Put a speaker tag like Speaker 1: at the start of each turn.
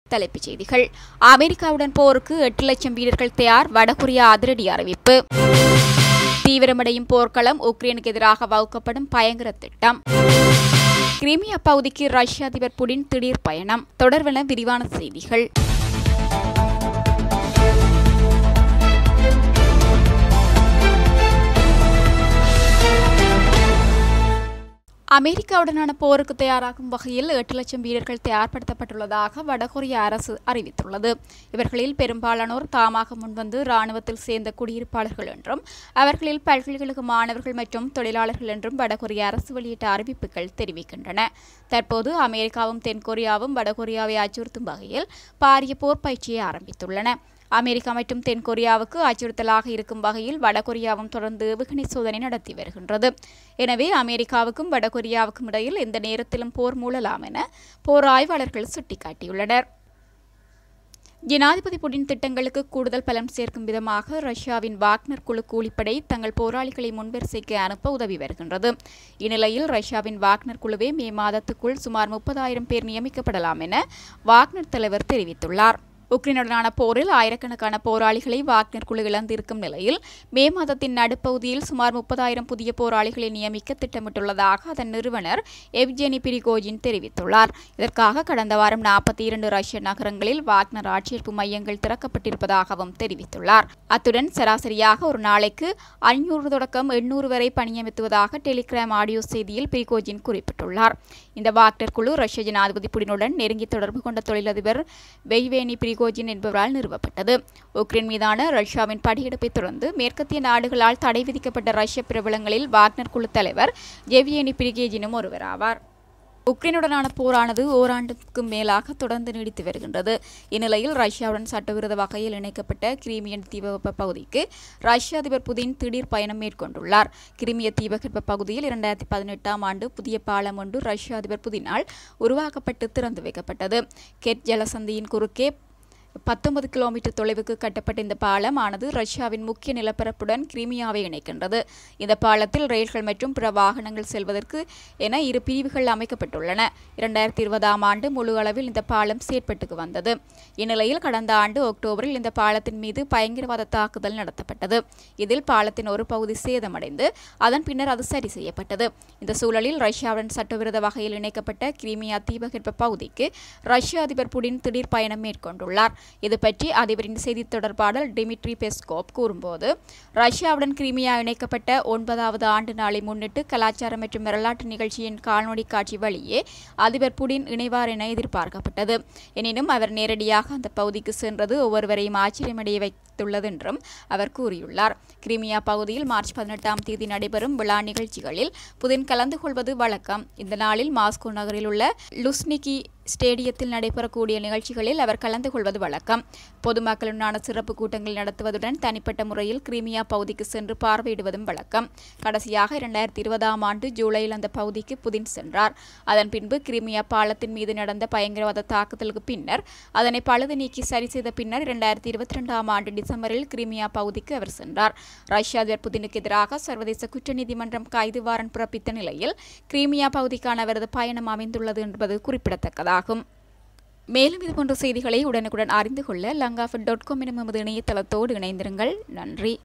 Speaker 1: தலைப்புச் செய்திகள் அமெரிக்காவுடன் போருக்கு எட்டு லட்சம் வீரர்கள் தயார் வடகொரியா அதிரடி அறிவிப்பு தீவிரமடையும் போர்க்களம் உக்ரைனுக்கு எதிராக வகுக்கப்படும் பயங்கர திட்டம் கிரிமியா பகுதிக்கு ரஷ்ய அதிபர் புடின் திடீர் பயணம் தொடர்வென விரிவான செய்திகள் அமெரிக்காவுடனான போருக்கு தயாராகும் வகையில் எட்டு லட்சம் வீரர்கள் தயார்படுத்தப்பட்டுள்ளதாக வடகொரிய அரசு அறிவித்துள்ளது இவர்களில் பெரும்பாலானோர் தாமாக முன்வந்து ராணுவத்தில் சேர்ந்த குடியிருப்பாளர்கள் என்றும் அவர்களில் பல்கலைக்கழக மாணவர்கள் மற்றும் தொழிலாளர்கள் என்றும் வடகொரிய அரசு வெளியிட்ட அறிவிப்புகள் தெரிவிக்கின்றன தற்போது அமெரிக்காவும் தென்கொரியாவும் வடகொரியாவை அச்சுறுத்தும் வகையில் பாரிய போர் பயிற்சியை ஆரம்பித்துள்ளன அமெரிக்கா மற்றும் தென்கொரியாவுக்கு அச்சுறுத்தலாக இருக்கும் வகையில் வடகொரியாவும் தொடர்ந்து ஏவுகணை சோதனை நடத்தி வருகின்றது எனவே அமெரிக்காவுக்கும் வடகொரியாவுக்கும் இடையில் எந்த நேரத்திலும் போர் மூழலாம் என போர் ஆய்வாளர்கள் சுட்டிக்காட்டியுள்ளனர் ஜனாதிபதி புடின் திட்டங்களுக்கு கூடுதல் பலம் சேர்க்கும் விதமாக ரஷ்யாவின் வாக்னர் குழு கூலிப்படை தங்கள் போராளிகளை முன்வரிசைக்கு அனுப்ப உதவி வருகின்றது இந்நிலையில் ரஷ்யாவின் வாக்னர் குழுவே மே மாதத்துக்குள் சுமார் முப்பதாயிரம் பேர் நியமிக்கப்படலாம் என வாக்னர் தலைவர் தெரிவித்துள்ளார் உக்ரைனுடனான போரில் ஆயிரக்கணக்கான போராளிகளை வாக்னர் குழு இழந்திருக்கும் நிலையில் மே மாதத்தின் நடுப்பகுதியில் சுமார் முப்பதாயிரம் புதிய போராளிகளை நியமிக்க திட்டமிட்டுள்ளதாக அதன் நிறுவனர் எவ்ஜெனி பிரிகோஜின் தெரிவித்துள்ளார் இதற்காக கடந்த வாரம் நாற்பத்தி இரண்டு ரஷ்ய நகரங்களில் வாக்னர் ஆட்சேர்ப்பு மையங்கள் திறக்கப்பட்டிருப்பதாகவும் தெரிவித்துள்ளார் அத்துடன் சராசரியாக ஒரு நாளைக்கு ஐநூறு தொடக்கம் எண்ணூறு வரை பணியமர்த்துவதாக டெலிகிராம் ஆடியோ செய்தியில் பிரிகோஜின் குறிப்பிட்டுள்ளார் இந்த வாக்னர் குழு ரஷ்ய ஜனாதிபதி புடினுடன் நெருங்கி தொடர்பு கொண்ட தொழிலதிபர் வெய்வேனி பிரிகோஜின் என்பவரால் நிறுவப்பட்டது உக்ரைன் மீதான ரஷ்யாவின் படையெடுப்பை தொடர்ந்து மேற்கத்திய நாடுகளால் தடை விதிக்கப்பட்ட ரஷ்ய பிரபலங்களில் வாக்னர் குழு தலைவர் ஜெவியனி பிரிகேஜினும் ஒருவராவார் உக்ரைனுடனான போரானது ஓராண்டுக்கும் மேலாக தொடர்ந்து நீடித்து வருகின்றது இந்நிலையில் ரஷ்யாவுடன் சட்டவிரோத வகையில் இணைக்கப்பட்ட கிரீமியன் தீபகற்ப பகுதிக்கு ரஷ்ய அதிபர் புதின் திடீர் பயணம் மேற்கொண்டுள்ளார் கிரிமிய தீபகற்ப பகுதியில் இரண்டாயிரத்தி பதினெட்டாம் ஆண்டு புதிய பாலம் ஒன்று ரஷ்ய அதிபர் புதினால் உருவாக்கப்பட்டு திறந்து வைக்கப்பட்டது கெட் ஜலசந்தியின் குறுக்கே பத்தொன்பது கிலோமீட்டர் தொலைவுக்கு கட்டப்பட்ட இந்த பாலம் ஆனது ரஷ்யாவின் முக்கிய நிலப்பரப்புடன் கிரிமியாவை இணைக்கின்றது இந்த பாலத்தில் ரயில்கள் மற்றும் பிற வாகனங்கள் செல்வதற்கு என இரு பிரிவுகள் அமைக்கப்பட்டுள்ளன இரண்டாயிரத்தி இருபதாம் ஆண்டு முழு அளவில் இந்த பாலம் செயற்பட்டுக்கு வந்தது இந்நிலையில் கடந்த ஆண்டு அக்டோபரில் இந்த பாலத்தின் மீது பயங்கரவாத தாக்குதல் நடத்தப்பட்டது இதில் பாலத்தின் ஒரு பகுதி சேதமடைந்து அதன் பின்னர் அது சரி செய்யப்பட்டது இந்த சூழலில் ரஷ்யாவுடன் சட்டவிரோத வகையில் இணைக்கப்பட்ட கிரிமியா தீபகற்ப பகுதிக்கு ரஷ்ய அதிபர் புடின் திடீர் பயணம் மேற்கொண்டுள்ளார் இது பற்றி அதிபரின் செய்தி தொடர்பாளர் டிமிட்ரி பெஸ்கோப் கூறும்போது ரஷ்யாவுடன் கிரிமியா இணைக்கப்பட்ட ஒன்பதாவது ஆண்டு நாளை முன்னிட்டு கலாச்சார மற்றும் வரலாற்று நிகழ்ச்சியின் காணொலி காட்சி வழியே அதிபர் புடின் இணைவார் என எதிர்பார்க்கப்பட்டது எனினும் அவர் நேரடியாக அந்த பகுதிக்கு சென்றது ஒவ்வொருவரையும் ஆச்சரியமடைய வைத்துள்ளது என்றும் அவர் கூறியுள்ளார் கிரிமியா பகுதியில் மார்ச் பதினெட்டாம் தேதி நடைபெறும் விழா நிகழ்ச்சிகளில் புதின் கலந்து கொள்வது வழக்கம் இந்த நாளில் மாஸ்கோ நகரில் உள்ள லுஸ்னிகி ஸ்டேடியத்தில் நடைபெறக்கூடிய நிகழ்ச்சிகளில் அவர் கலந்து கொள்வது வழக்கம் பொதுமக்களுடனான சிறப்பு கூட்டங்கள் நடத்துவதுடன் தனிப்பட்ட முறையில் கிரீமியா பகுதிக்கு சென்று பார்வையிடுவதும் வழக்கம் கடைசியாக இரண்டாயிரத்தி இருபதாம் ஆண்டு ஜூலையில் அந்த பகுதிக்கு புதின் சென்றார் அதன் பின்பு கிரிமியா பாலத்தின் மீது நடந்த பயங்கரவாத தாக்குதலுக்கு பின்னர் அதனை பழுது நீக்கி சரி செய்த பின்னர் இரண்டாயிரத்தி இருபத்தி ரெண்டாம் ஆண்டு டிசம்பரில் கிரிமியா பகுதிக்கு அவர் சென்றார் ரஷ்ய அதிபர் புதினுக்கு எதிராக சர்வதேச குற்ற நீதிமன்றம் கைது வாரன் பிறப்பித்த நிலையில் கிரீமியா பகுதிக்கான அவரது பயணம் அமைந்துள்ளது என்பது குறிப்பிடத்தக்கதாகும் ஆகும் மேலும் இதுபோன்ற செய்திகளை உடனுக்குடன் அறிந்து கொள்ள லங்காஃபட் டாட் காம் எனும் எமது இணையதளத்தோடு இணைந்திருங்கள் நன்றி